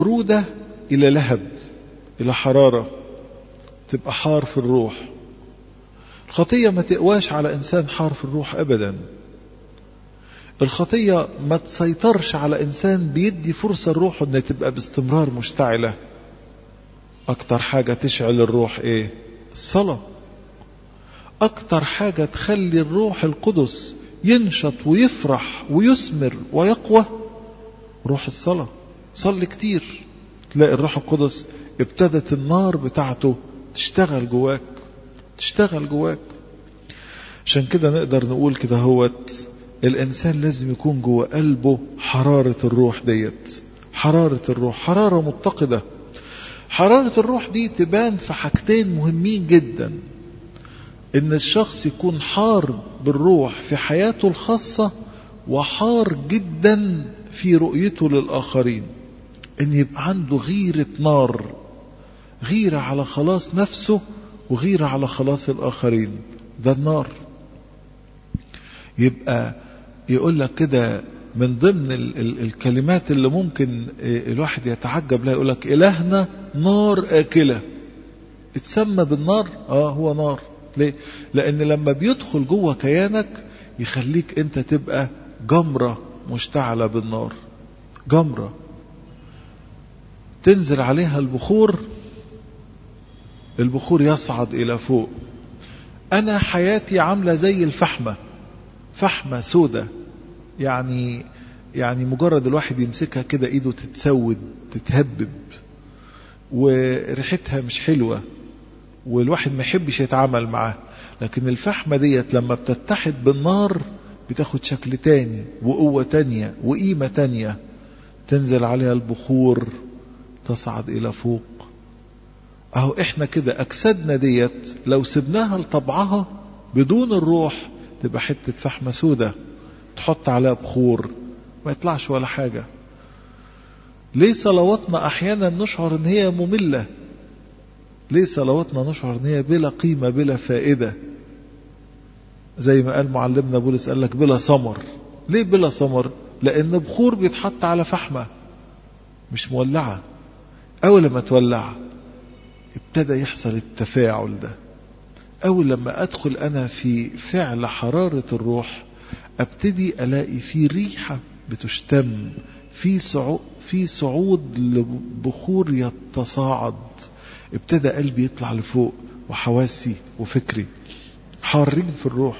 برودة إلى لهب إلى حرارة تبقى حار في الروح الخطية ما تقواش على إنسان حار في الروح أبدا الخطية ما تسيطرش على إنسان بيدي فرصة الروح إنها تبقى باستمرار مشتعلة أكتر حاجة تشعل الروح إيه الصلاة أكتر حاجة تخلي الروح القدس ينشط ويفرح ويثمر ويقوى روح الصلاة صلي كتير تلاقي الروح القدس ابتدت النار بتاعته تشتغل جواك تشتغل جواك عشان كده نقدر نقول كده هوت الإنسان لازم يكون جوا قلبه حرارة الروح ديت حرارة الروح حرارة متقدة حرارة الروح دي تبان في حاجتين مهمين جدا ان الشخص يكون حار بالروح في حياته الخاصة وحار جدا في رؤيته للآخرين ان يبقى عنده غيرة نار غيرة على خلاص نفسه وغيرة على خلاص الآخرين ده النار يبقى يقول لك كده من ضمن ال ال الكلمات اللي ممكن الواحد يتعجب لها يقول لك إلهنا نار آكلة اتسمى بالنار اه هو نار ليه لأن لما بيدخل جوه كيانك يخليك انت تبقى جمرة مشتعلة بالنار جمرة تنزل عليها البخور البخور يصعد إلى فوق أنا حياتي عاملة زي الفحمة فحمة سودة يعني يعني مجرد الواحد يمسكها كده ايده تتسود تتهبب وريحتها مش حلوة والواحد ما يحبش يتعامل معاها لكن الفحمة ديت لما بتتحد بالنار بتاخد شكل تاني وقوة تانية وقيمة تانية تنزل عليها البخور تصعد إلى فوق أهو إحنا كده أجسادنا ديت لو سبناها لطبعها بدون الروح تبقى حتة فحمة سودة تحط عليها بخور ما يطلعش ولا حاجة ليه صلواتنا أحيانا نشعر إن هي مملة ليه صلواتنا نشعر إن هي بلا قيمة بلا فائدة زي ما قال معلمنا بولس قال لك بلا ثمر ليه بلا ثمر لأن بخور بيتحط على فحمة مش مولعة أول ما تولع ابتدى يحصل التفاعل ده أول لما أدخل أنا في فعل حرارة الروح أبتدي ألاقي في ريحة بتشتم في صعود في صعود لبخور يتصاعد ابتدى قلبي يطلع لفوق وحواسي وفكري حارين في الروح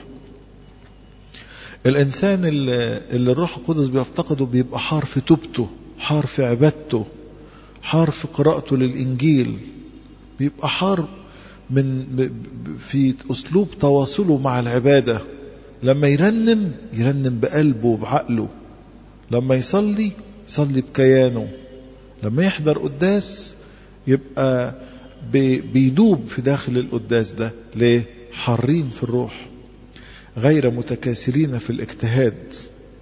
الإنسان اللي, اللي الروح القدس بيفتقده بيبقى حار في توبته حار في عبادته حار في قراءته للإنجيل بيبقى حار من في أسلوب تواصله مع العبادة لما يرنم يرنم بقلبه وبعقله لما يصلي يصلي بكيانه لما يحضر قداس يبقى بيدوب في داخل القداس ده ليه حارين في الروح غير متكاسلين في الاجتهاد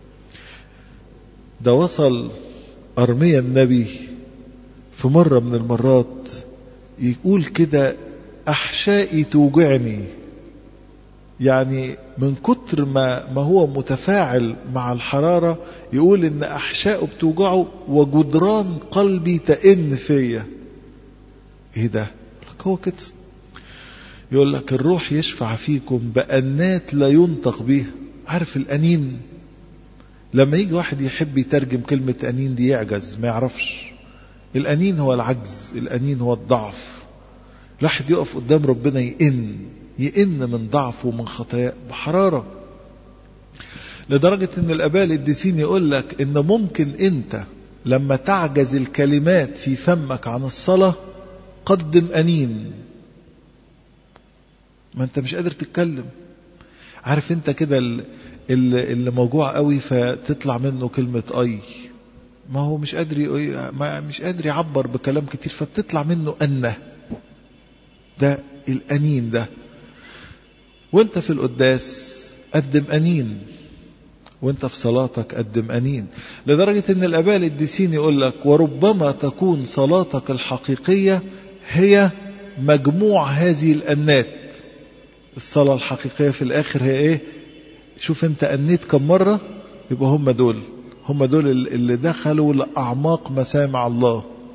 ده وصل أرميا النبي في مرة من المرات يقول كده أحشائي توجعني يعني من كتر ما ما هو متفاعل مع الحرارة يقول إن أحشائه بتوجعه وجدران قلبي تئن فيا إيه ده؟ لك هو كده يقول لك الروح يشفع فيكم بأنات لا ينطق بها عارف الأنين لما يجي واحد يحب يترجم كلمة أنين دي يعجز ما يعرفش الأنين هو العجز الأنين هو الضعف الواحد يقف قدام ربنا يئن يئن من ضعفه ومن خطاياه بحرارة لدرجة ان الاباء القديسين يقول لك ان ممكن انت لما تعجز الكلمات في فمك عن الصلاة قدم انين ما انت مش قادر تتكلم عارف انت كده اللي, اللي موجوع قوي فتطلع منه كلمة اي ما هو مش قادر ما مش قادر يعبر بكلام كتير فبتطلع منه انه ده الانين ده وانت في القداس قدم انين وانت في صلاتك قدم انين لدرجة ان الاباء القديسين يقول لك وربما تكون صلاتك الحقيقية هي مجموع هذه الانات الصلاة الحقيقية في الاخر هي ايه شوف انت انيت كم مرة يبقى هم دول هم دول اللي دخلوا لأعماق مسامع الله